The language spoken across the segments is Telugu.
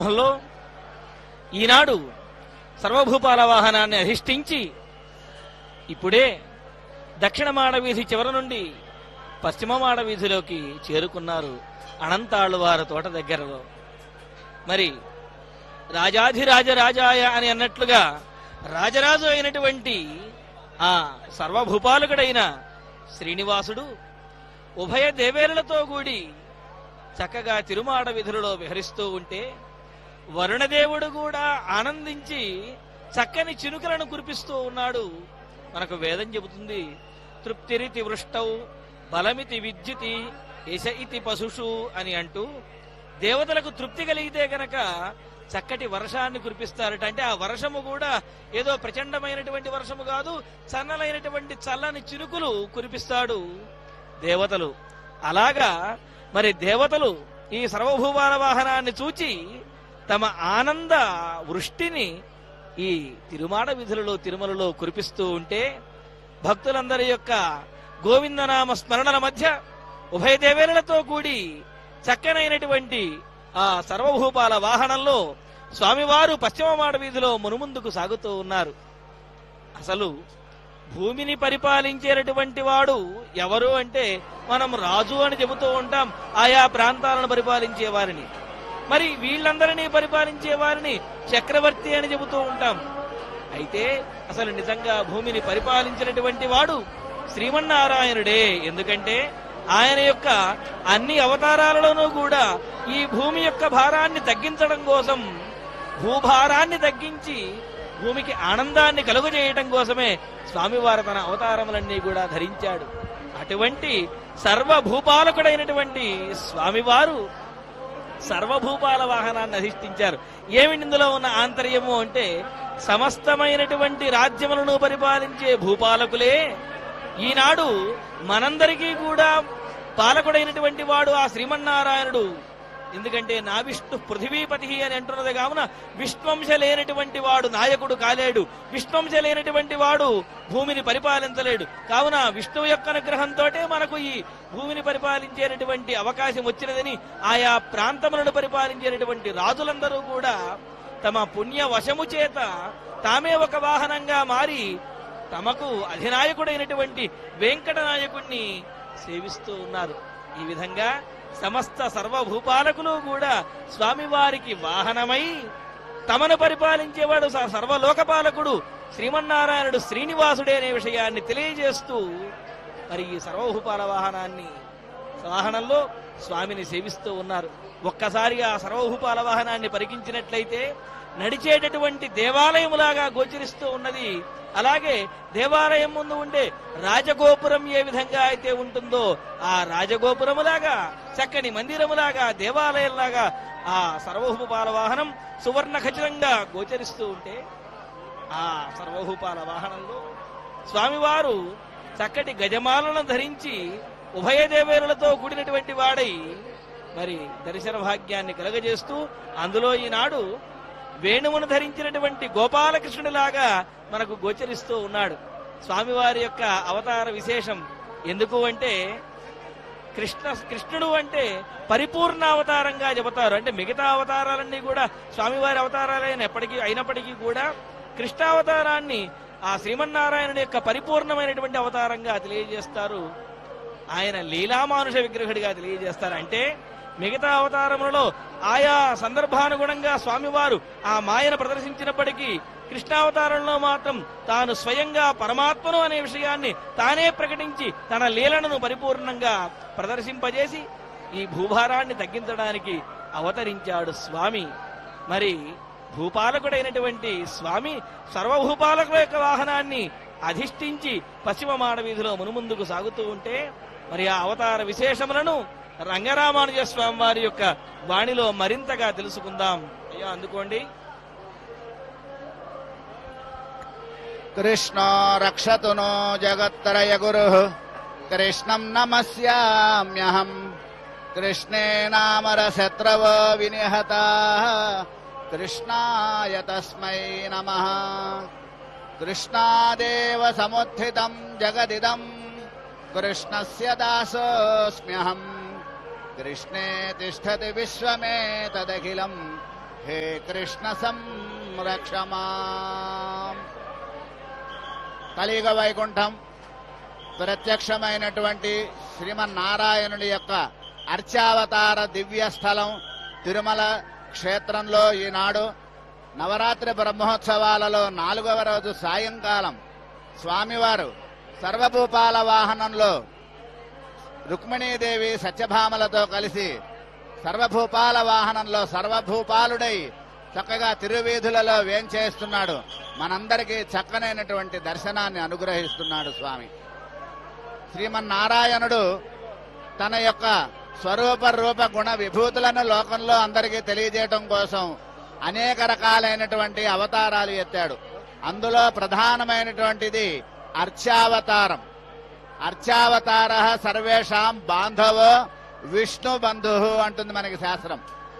లో ఈనాడు సర్వభూపాల వాహనాన్ని అధిష్ఠించి ఇప్పుడే దక్షిణ మాడవీధి చివరి నుండి పశ్చిమ మాడవీధిలోకి చేరుకున్నారు అనంతాళ్ళవారి తోట దగ్గరలో మరి రాజాధిరాజ రాజాయ అని అన్నట్లుగా రాజరాజు అయినటువంటి ఆ సర్వభూపాలకుడైన శ్రీనివాసుడు ఉభయ దేవేరులతో కూడి చక్కగా తిరుమాడ విధులలో విహరిస్తూ ఉంటే వరుణదేవుడు కూడా ఆనందించి చక్కని చినుకలను కురిపిస్తూ ఉన్నాడు మనకు వేదం చెబుతుంది తృప్తిరితి వృష్టౌ బలమితి విద్యుతి యశ ఇతి పశుషు అని అంటూ దేవతలకు తృప్తి కలిగితే గనక చక్కటి వర్షాన్ని కురిపిస్తారట అంటే ఆ వర్షము కూడా ఏదో ప్రచండమైనటువంటి వర్షము కాదు చన్నలైనటువంటి చల్లని చినుకులు కురిపిస్తాడు దేవతలు అలాగా మరి దేవతలు ఈ సర్వభూమాల వాహనాన్ని చూచి తమ ఆనంద వృష్టిని ఈ తిరుమాడ విధులలో తిరుమలలో కురిపిస్తూ ఉంటే భక్తులందరి యొక్క గోవిందనామ స్మరణల మధ్య ఉభయ దేవేరులతో కూడి చక్కనైనటువంటి ఆ సర్వభూపాల వాహనంలో స్వామివారు పశ్చిమ మాడ వీధిలో మునుముందుకు సాగుతూ ఉన్నారు అసలు భూమిని పరిపాలించేటటువంటి వాడు ఎవరు అంటే మనం రాజు అని చెబుతూ ఉంటాం ఆయా ప్రాంతాలను పరిపాలించే వారిని మరి వీళ్ళందరినీ పరిపాలించే వారిని చక్రవర్తి అని చెబుతూ ఉంటాం అయితే అసలు నిజంగా భూమిని పరిపాలించినటువంటి వాడు శ్రీమన్నారాయణుడే ఎందుకంటే ఆయన యొక్క అన్ని అవతారాలలోనూ కూడా ఈ భూమి యొక్క భారాన్ని తగ్గించడం కోసం భూభారాన్ని తగ్గించి భూమికి ఆనందాన్ని కలుగజేయటం కోసమే స్వామివారు తన అవతారములన్నీ కూడా ధరించాడు అటువంటి సర్వభూపాలకుడైనటువంటి స్వామివారు సర్వభూపాల వాహనాన్ని అధిష్ఠించారు ఏమిటి ఇందులో ఉన్న ఆంతర్యము అంటే సమస్తమైనటువంటి రాజ్యములను పరిపాలించే భూపాలకులే ఈనాడు మనందరికీ కూడా పాలకుడైనటువంటి వాడు ఆ శ్రీమన్నారాయణుడు ఎందుకంటే నా విష్ణు పృథివీపతి అని అంటున్నది కావున విష్ణువంశ లేనటువంటి వాడు నాయకుడు కాలేడు విష్ణువంశ లేనటువంటి వాడు భూమిని పరిపాలించలేడు కావున విష్ణువు యొక్క అనుగ్రహంతో మనకు ఈ భూమిని పరిపాలించేటటువంటి అవకాశం వచ్చినదని ఆయా ప్రాంతములను పరిపాలించేటటువంటి రాజులందరూ కూడా తమ పుణ్య వశము చేత తామే ఒక వాహనంగా మారి తమకు అధినాయకుడైనటువంటి వెంకట నాయకుణ్ణి సేవిస్తూ ఉన్నారు ఈ విధంగా సమస్త సర్వభూపాలకులు కూడా స్వామివారికి వాహనమై తమను పరిపాలించేవాడు స- సర్వలోకపాలకుడు శ్రీమన్నారాయణుడు శ్రీనివాసుడే అనే విషయాన్ని తెలియజేస్తూ మరి ఈ సర్వభూపాల వాహనాన్ని వాహనంలో స్వామిని సేవిస్తూ ఉన్నారు ఒక్కసారి ఆ సర్వభూపాల వాహనాన్ని పరికించినట్లయితే నడిచేటటువంటి దేవాలయములాగా గోచరిస్తూ ఉన్నది అలాగే దేవాలయం ముందు ఉండే రాజగోపురం ఏ విధంగా అయితే ఉంటుందో ఆ రాజగోపురములాగా చక్కని మందిరములాగా దేవాలయంలాగా ఆ సర్వభూపాల వాహనం సువర్ణ ఖచ్చితంగా గోచరిస్తూ ఉంటే ఆ సర్వభూపాల వాహనంలో స్వామివారు చక్కటి గజమాలను ధరించి ఉభయ దేవేరులతో కూడినటువంటి వాడై మరి దర్శన భాగ్యాన్ని కలగజేస్తూ అందులో ఈనాడు వేణువును ధరించినటువంటి గోపాలకృష్ణుడిలాగా మనకు గోచరిస్తూ ఉన్నాడు స్వామివారి యొక్క అవతార విశేషం ఎందుకు అంటే కృష్ణ కృష్ణుడు అంటే పరిపూర్ణ అవతారంగా చెబుతారు అంటే మిగతా అవతారాలన్నీ కూడా స్వామివారి అవతారాలైన ఎప్పటికీ అయినప్పటికీ కూడా కృష్ణావతారాన్ని ఆ శ్రీమన్నారాయణుడి యొక్క పరిపూర్ణమైనటువంటి అవతారంగా తెలియజేస్తారు ఆయన లీలామానుష విగ్రహుడిగా తెలియజేస్తారు అంటే మిగతా అవతారములలో ఆయా సందర్భానుగుణంగా స్వామివారు ఆ మాయను ప్రదర్శించినప్పటికీ కృష్ణావతారంలో మాత్రం తాను స్వయంగా పరమాత్మను అనే విషయాన్ని తానే ప్రకటించి తన లీలలను పరిపూర్ణంగా ప్రదర్శింపజేసి ఈ భూభారాన్ని తగ్గించడానికి అవతరించాడు స్వామి మరి భూపాలకుడైనటువంటి స్వామి సర్వభూపాలకుల యొక్క వాహనాన్ని అధిష్ఠించి పశ్చిమ మాడవీధిలో మునుముందుకు సాగుతూ ఉంటే మరి ఆ అవతార విశేషములను రంగరామానుజ స్వామి వారి యొక్క వాణిలో మరింతగా తెలుసుకుందాం అయ్యా అందుకోండి कृष्णो रक्षतु नो जगत्तरय गुरुः कृष्णम् नमस्याम्यहम् कृष्णे नामरशत्रव विनिहताः कृष्णाय तस्मै नमः कृष्णादेव समुत्थितम् जगदिदम् कृष्णस्य दासोऽस्म्यहम् कृष्णे तिष्ठति विश्वमेतदखिलम् హే కృష్ణ సంరక్షమా కలియుగ వైకుంఠం ప్రత్యక్షమైనటువంటి శ్రీమన్నారాయణుడి యొక్క అర్చావతార దివ్య స్థలం తిరుమల క్షేత్రంలో ఈనాడు నవరాత్రి బ్రహ్మోత్సవాలలో నాలుగవ రోజు సాయంకాలం స్వామివారు సర్వభూపాల వాహనంలో రుక్మిణీదేవి సత్యభామలతో కలిసి సర్వభూపాల వాహనంలో సర్వభూపాలుడై చక్కగా తిరువీధులలో వేంచేస్తున్నాడు మనందరికీ చక్కనైనటువంటి దర్శనాన్ని అనుగ్రహిస్తున్నాడు స్వామి శ్రీమన్నారాయణుడు తన యొక్క స్వరూప రూప గుణ విభూతులను లోకంలో అందరికీ తెలియజేయటం కోసం అనేక రకాలైనటువంటి అవతారాలు ఎత్తాడు అందులో ప్రధానమైనటువంటిది అర్చావతారం అర్చావతార సర్వేషాం బాంధవో విష్ణు బంధు అంటుంది మనకి శాస్త్రం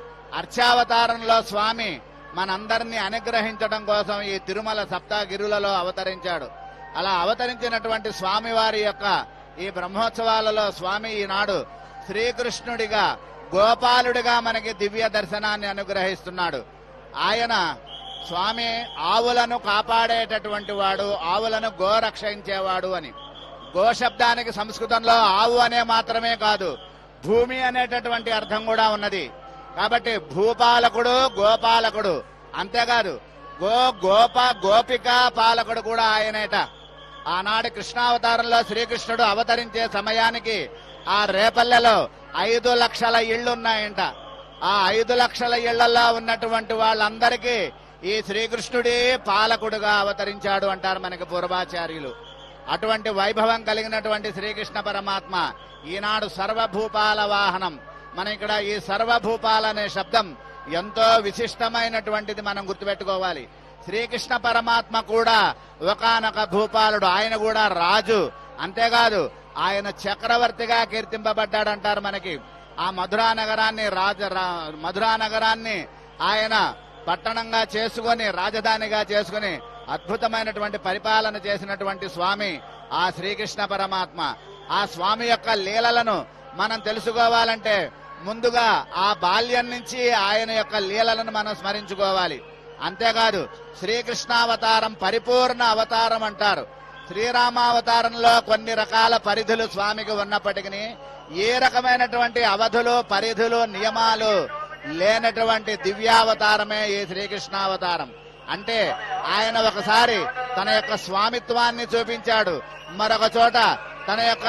అర్చావతారంలో స్వామి మనందరినీ అనుగ్రహించడం కోసం ఈ తిరుమల సప్తగిరులలో అవతరించాడు అలా అవతరించినటువంటి స్వామి వారి యొక్క ఈ బ్రహ్మోత్సవాలలో స్వామి ఈనాడు శ్రీకృష్ణుడిగా గోపాలుడిగా మనకి దివ్య దర్శనాన్ని అనుగ్రహిస్తున్నాడు ఆయన స్వామి ఆవులను కాపాడేటటువంటి వాడు ఆవులను గోరక్షించేవాడు అని గో శబ్దానికి సంస్కృతంలో ఆవు అనే మాత్రమే కాదు భూమి అనేటటువంటి అర్థం కూడా ఉన్నది కాబట్టి భూపాలకుడు గోపాలకుడు అంతేకాదు గో గోప గోపిక పాలకుడు కూడా ఆయనేట ఆనాడు కృష్ణావతారంలో శ్రీకృష్ణుడు అవతరించే సమయానికి ఆ రేపల్లెలో ఐదు లక్షల ఇళ్లున్నాయంట ఆ ఐదు లక్షల ఇళ్లలో ఉన్నటువంటి వాళ్ళందరికీ ఈ శ్రీకృష్ణుడే పాలకుడుగా అవతరించాడు అంటారు మనకి పూర్వాచార్యులు అటువంటి వైభవం కలిగినటువంటి శ్రీకృష్ణ పరమాత్మ ఈనాడు సర్వభూపాల వాహనం మన ఇక్కడ ఈ సర్వభూపాల అనే శబ్దం ఎంతో విశిష్టమైనటువంటిది మనం గుర్తుపెట్టుకోవాలి శ్రీకృష్ణ పరమాత్మ కూడా ఒకనొక భూపాలుడు ఆయన కూడా రాజు అంతేకాదు ఆయన చక్రవర్తిగా కీర్తింపబడ్డాడంటారు మనకి ఆ మధురా నగరాన్ని రాజ రా- మధురా నగరాన్ని ఆయన పట్టణంగా చేసుకొని రాజధానిగా చేసుకొని అద్భుతమైనటువంటి పరిపాలన చేసినటువంటి స్వామి ఆ శ్రీకృష్ణ పరమాత్మ ఆ స్వామి యొక్క లీలలను మనం తెలుసుకోవాలంటే ముందుగా ఆ బాల్యం నుంచి ఆయన యొక్క లీలలను మనం స్మరించుకోవాలి అంతేకాదు శ్రీకృష్ణావతారం పరిపూర్ణ అవతారం అంటారు శ్రీరామావతారంలో కొన్ని రకాల పరిధులు స్వామికి ఉన్నప్పటికీ ఏ రకమైనటువంటి అవధులు పరిధులు నియమాలు లేనటువంటి దివ్యావతారమే ఈ శ్రీకృష్ణావతారం అంటే ఆయన ఒకసారి తన యొక్క స్వామిత్వాన్ని చూపించాడు మరొక చోట తన యొక్క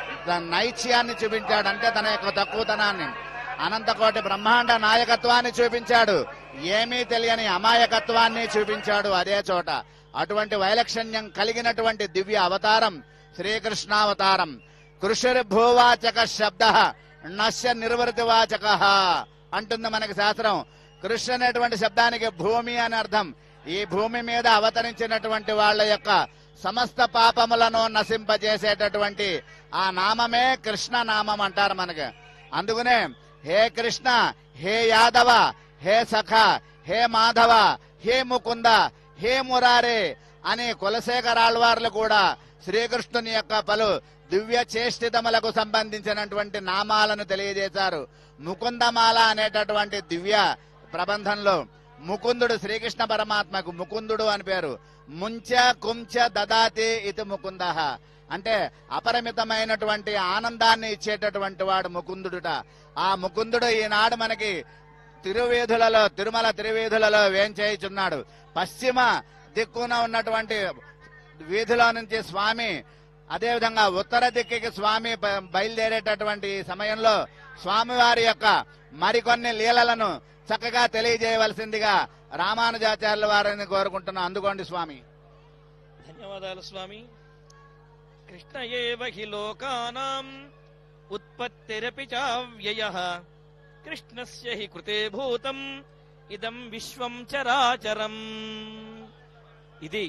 నైత్యాన్ని చూపించాడు అంటే తన యొక్క తక్కువతనాన్ని అనంతకోటి బ్రహ్మాండ నాయకత్వాన్ని చూపించాడు ఏమీ తెలియని అమాయకత్వాన్ని చూపించాడు అదే చోట అటువంటి వైలక్షణ్యం కలిగినటువంటి దివ్య అవతారం శ్రీకృష్ణావతారం కృషిర్ భూవాచక శబ్ద నశ్య నిర్వృతివాచక అంటుంది మనకి శాస్త్రం కృషి అనేటువంటి శబ్దానికి భూమి అని అర్థం ఈ భూమి మీద అవతరించినటువంటి వాళ్ళ యొక్క సమస్త పాపములను నశింపజేసేటటువంటి ఆ నామమే కృష్ణ నామం అంటారు మనకి అందుకనే హే కృష్ణ హే యాదవ హే సఖ హే మాధవ హే ముకుంద హే మురారే అని కులశేఖరాళ్వార్లు కూడా శ్రీకృష్ణుని యొక్క పలు దివ్య చేష్టితములకు సంబంధించినటువంటి నామాలను తెలియజేశారు ముకుందమాల అనేటటువంటి దివ్య ప్రబంధంలో ముకుందుడు శ్రీకృష్ణ పరమాత్మకు ముకుందుడు అని పేరు ముంచ కుంచ దదాతి ఇది ముకుంద అంటే అపరిమితమైనటువంటి ఆనందాన్ని ఇచ్చేటటువంటి వాడు ముకుందుడుట ఆ ముకుందుడు ఈనాడు మనకి తిరువేధులలో తిరుమల తిరువేధులలో వేంచేయుచున్నాడు పశ్చిమ దిక్కున ఉన్నటువంటి వీధిలో నుంచి స్వామి అదేవిధంగా ఉత్తర దిక్కుకి స్వామి బ- బయలుదేరేటటువంటి ఈ సమయంలో స్వామివారి యొక్క మరికొన్ని లీలలను చక్కగా తెలియజేయవలసిందిగా రామానుజాచార్యుల వారిని కోరుకుంటున్నాం అందుకోండి స్వామి ధన్యవాదాలు స్వామి కృష్ణ ఏవ హి లోకానాం ఉత్పత్తిరపి చావ్యయ కృష్ణస్య హి కృతే భూతం ఇదం విశ్వం చరాచరం ఇది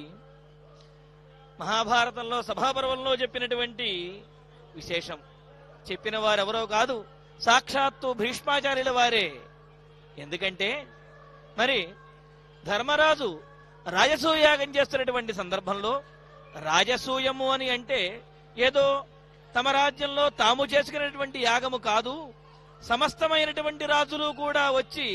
మహాభారతంలో సభాపర్వంలో చెప్పినటువంటి విశేషం చెప్పిన వారెవరో కాదు సాక్షాత్తు భీష్మాచార్యుల వారే ఎందుకంటే మరి ధర్మరాజు రాజసూయాగం చేస్తున్నటువంటి సందర్భంలో రాజసూయము అని అంటే ఏదో తమ రాజ్యంలో తాము చేసుకునేటువంటి యాగము కాదు సమస్తమైనటువంటి రాజులు కూడా వచ్చి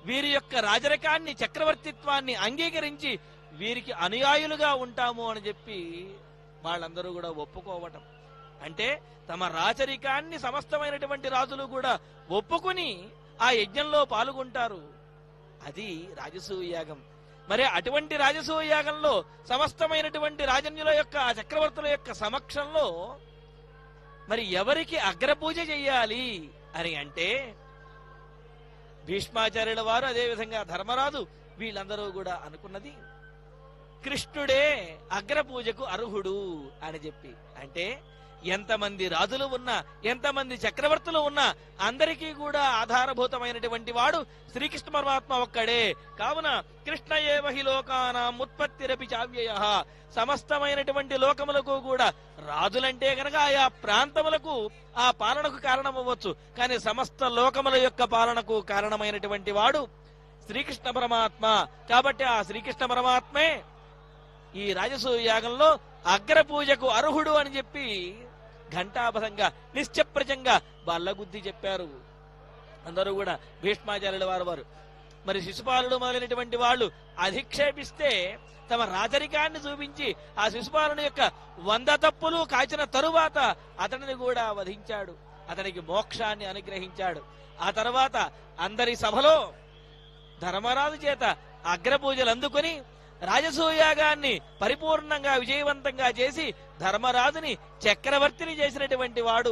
వీరి యొక్క రాజరికాన్ని చక్రవర్తిత్వాన్ని అంగీకరించి వీరికి అనుయాయులుగా ఉంటాము అని చెప్పి వాళ్ళందరూ కూడా ఒప్పుకోవటం అంటే తమ రాచరికాన్ని సమస్తమైనటువంటి రాజులు కూడా ఒప్పుకుని ఆ యజ్ఞంలో పాల్గొంటారు అది రాజసూయ యాగం మరి అటువంటి రాజసూయ యాగంలో సమస్తమైనటువంటి రాజన్యుల యొక్క ఆ చక్రవర్తుల యొక్క సమక్షంలో మరి ఎవరికి అగ్రపూజ చెయ్యాలి అని అంటే భీష్మాచార్యుల వారు అదేవిధంగా ధర్మరాజు వీళ్ళందరూ కూడా అనుకున్నది కృష్ణుడే అగ్రపూజకు అర్హుడు అని చెప్పి అంటే ఎంతమంది రాజులు ఉన్నా ఎంతమంది చక్రవర్తులు ఉన్నా అందరికీ కూడా ఆధారభూతమైనటువంటి వాడు శ్రీకృష్ణ పరమాత్మ ఒక్కడే కావున కృష్ణ ఏవహి లోకానాం ఉత్పత్తిరపి చావ్యయ సమస్తమైనటువంటి లోకములకు కూడా రాజులంటే గనక ఆయా ప్రాంతములకు ఆ పాలనకు కారణమవ్వచ్చు కానీ సమస్త లోకముల యొక్క పాలనకు కారణమైనటువంటి వాడు శ్రీకృష్ణ పరమాత్మ కాబట్టి ఆ శ్రీకృష్ణ పరమాత్మే ఈ రాజసూయ యాగంలో అగ్ర పూజకు అర్హుడు అని చెప్పి ఘంటాపథంగా నిశ్చప్రజంగా బల్లగుద్ది చెప్పారు అందరూ కూడా భీష్మాచార్యుల వారు వారు మరి శిశుపాలుడు మొదలైనటువంటి వాళ్ళు అధిక్షేపిస్తే తమ రాజరికాన్ని చూపించి ఆ శిశుపాలుని యొక్క వంద తప్పులు కాచిన తరువాత అతనిని కూడా వధించాడు అతనికి మోక్షాన్ని అనుగ్రహించాడు ఆ తర్వాత అందరి సభలో ధర్మరాజు చేత అగ్రపూజలు అందుకొని రాజసూయాగాన్ని పరిపూర్ణంగా విజయవంతంగా చేసి ధర్మరాజుని చక్రవర్తిని చేసినటువంటి వాడు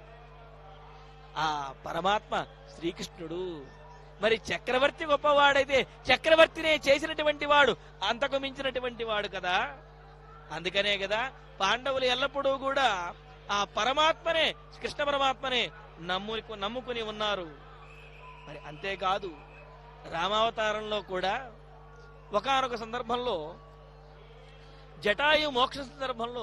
ఆ పరమాత్మ శ్రీకృష్ణుడు మరి చక్రవర్తి గొప్పవాడైతే చక్రవర్తినే చేసినటువంటి వాడు అంతకు మించినటువంటి వాడు కదా అందుకనే కదా పాండవులు ఎల్లప్పుడూ కూడా ఆ పరమాత్మనే కృష్ణ పరమాత్మనే నమ్ము నమ్ముకుని ఉన్నారు మరి అంతేకాదు రామావతారంలో కూడా ఒకానొక సందర్భంలో జటాయు మోక్ష సందర్భంలో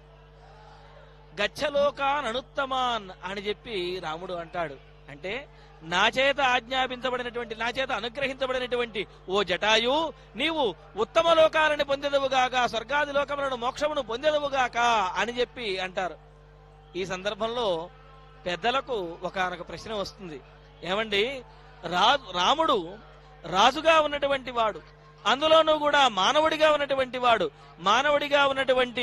గచ్చలోకాన్ అనుత్తమాన్ అని చెప్పి రాముడు అంటాడు అంటే నా చేత ఆజ్ఞాపించబడినటువంటి నా చేత అనుగ్రహించబడినటువంటి ఓ జటాయు నీవు ఉత్తమ లోకాలను పొందెదవుగాక స్వర్గాది లోకములను మోక్షమును పొందెదవుగాక అని చెప్పి అంటారు ఈ సందర్భంలో పెద్దలకు ఒకనొక ప్రశ్న వస్తుంది ఏమండి రా రాముడు రాజుగా ఉన్నటువంటి వాడు అందులోనూ కూడా మానవుడిగా ఉన్నటువంటి వాడు మానవుడిగా ఉన్నటువంటి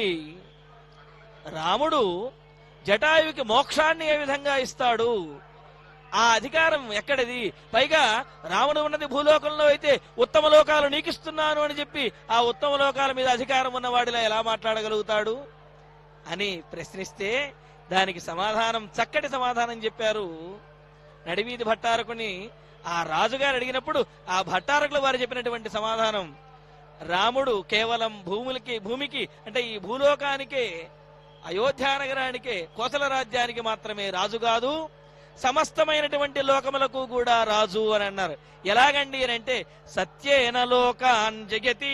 రాముడు జటాయువుకి మోక్షాన్ని ఏ విధంగా ఇస్తాడు ఆ అధికారం ఎక్కడిది పైగా రాముడు ఉన్నది భూలోకంలో అయితే ఉత్తమ లోకాలు నీకిస్తున్నాను అని చెప్పి ఆ ఉత్తమ లోకాల మీద అధికారం ఉన్నవాడిలా ఎలా మాట్లాడగలుగుతాడు అని ప్రశ్నిస్తే దానికి సమాధానం చక్కటి సమాధానం చెప్పారు నడివీధి భట్టారకుని ఆ రాజుగారు అడిగినప్పుడు ఆ భట్టారకుల వారు చెప్పినటువంటి సమాధానం రాముడు కేవలం భూములకి భూమికి అంటే ఈ భూలోకానికే అయోధ్య నగరానికే కోసల రాజ్యానికి మాత్రమే రాజు కాదు సమస్తమైనటువంటి లోకములకు కూడా రాజు అని అన్నారు ఎలాగండి అని అంటే సత్యేన లోకాన్ జగతి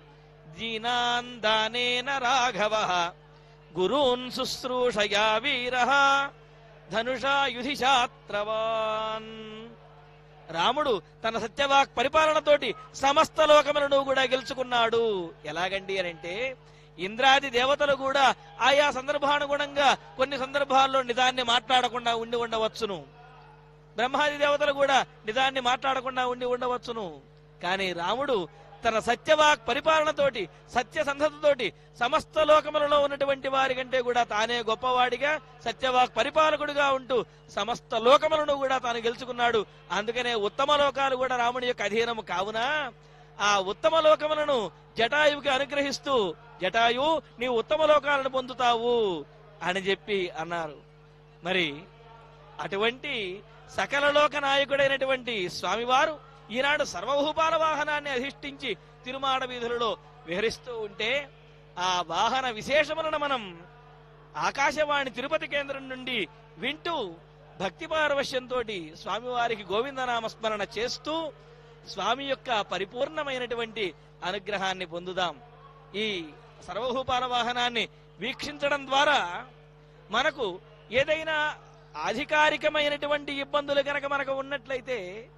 జీనాన్ దానేన రాఘవ గురూన్ శుశ్రూషయా వీర ధనుషా యుధిశాత్రవాన్ రాముడు తన సత్యవాక్ పరిపాలనతోటి సమస్త లోకములను కూడా గెలుచుకున్నాడు ఎలాగండి అని అంటే ఇంద్రాది దేవతలు కూడా ఆయా సందర్భానుగుణంగా కొన్ని సందర్భాల్లో నిదాన్ని మాట్లాడకుండా ఉండి ఉండవచ్చును బ్రహ్మాది దేవతలు కూడా నిదాన్ని మాట్లాడకుండా ఉండి ఉండవచ్చును కానీ రాముడు తన సత్యవాక్ పరిపాలనతోటి సత్యసంధతతోటి సమస్త లోకములలో ఉన్నటువంటి వారి కంటే కూడా తానే గొప్పవాడిగా సత్యవాక్ పరిపాలకుడిగా ఉంటూ సమస్త లోకములను కూడా తాను గెలుచుకున్నాడు అందుకనే ఉత్తమ లోకాలు కూడా రాముడి యొక్క అధీనము కావున ఆ ఉత్తమ లోకములను జటాయువుకి అనుగ్రహిస్తూ జటాయు నీ ఉత్తమ లోకాలను పొందుతావు అని చెప్పి అన్నారు మరి అటువంటి సకల లోక నాయకుడైనటువంటి స్వామివారు ఈనాడు సర్వభూపాల వాహనాన్ని అధిష్ఠించి తిరుమాడ వీధులలో విహరిస్తూ ఉంటే ఆ వాహన విశేషములను మనం ఆకాశవాణి తిరుపతి కేంద్రం నుండి వింటూ భక్తి పారవశ్యంతో స్వామివారికి గోవిందనామ స్మరణ చేస్తూ స్వామి యొక్క పరిపూర్ణమైనటువంటి అనుగ్రహాన్ని పొందుదాం ఈ సర్వభూపాల వాహనాన్ని వీక్షించడం ద్వారా మనకు ఏదైనా అధికారికమైనటువంటి ఇబ్బందులు కనుక మనకు ఉన్నట్లయితే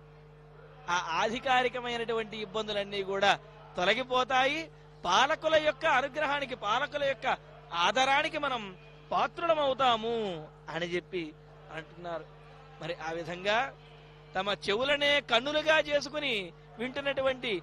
ఆ ఆధికారికమైనటువంటి ఇబ్బందులన్నీ కూడా తొలగిపోతాయి పాలకుల యొక్క అనుగ్రహానికి పాలకుల యొక్క ఆదరానికి మనం పాత్రులమవుతాము అని చెప్పి అంటున్నారు మరి ఆ విధంగా తమ చెవులనే కన్నులుగా చేసుకుని వింటున్నటువంటి